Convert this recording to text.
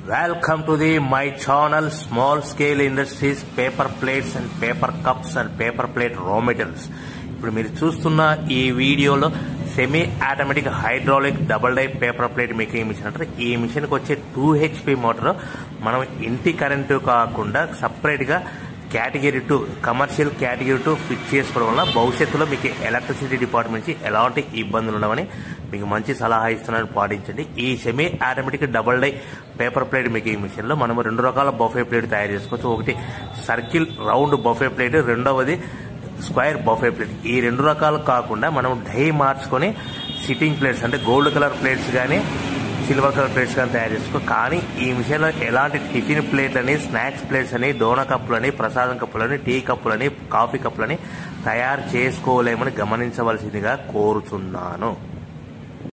welcome to the my channel small scale industries paper plates and paper cups and paper plate raw materials ఇప్పుడు మీరు చూస్తున్న ఈ వీడియోలో semi automatic hydraulic double die paper plate making machine అంటారు ఈ మిషన్కి వచ్చే టూ హెచ్పి మోటార్ మనం ఇంటి కరెంటు కాకుండా సపరేట్ గా category two commercial category two fix చేసుకోవడం వల్ల భవిష్యత్తులో మీకు ఎలక్ట్రిసిటీ డిపార్ట్మెంట్ నుంచి ఎలాంటి ఇబ్బందులు ఉండవని మీకు మంచి సలహా ఇస్తున్నాను పాటించండి ఈ semi automatic double die paper plate making machine లో మనం రెండు రకాల బఫే ప్లేట్ తయారు చేసుకోవచ్చు ఒకటి సర్కిల్ రౌండ్ బఫే ప్లేట్ రెండవది స్క్వేర్ బఫే ప్లేట్ ఈ రెండు రకాలు కాకుండా మనం డై మార్చుకొని సిట్టింగ్ ప్లేట్స్ అంటే గోల్డ్ కలర్ ప్లేట్స్ కానీ సిల్వర్ కలర్ ప్లేట్స్ కానీ తయారు చేసుకో కానీ ఈ మిషన్లో ఎలాంటి టిఫిన్ ప్లేట్లని స్నాక్స్ ప్లేట్స్ అని డోన కప్పులని ప్రసాదం కప్పులని టీ కప్పులని కాఫీ కప్పులని తయారు చేసుకోలేమని గమనించవలసిందిగా కోరుచున్నాను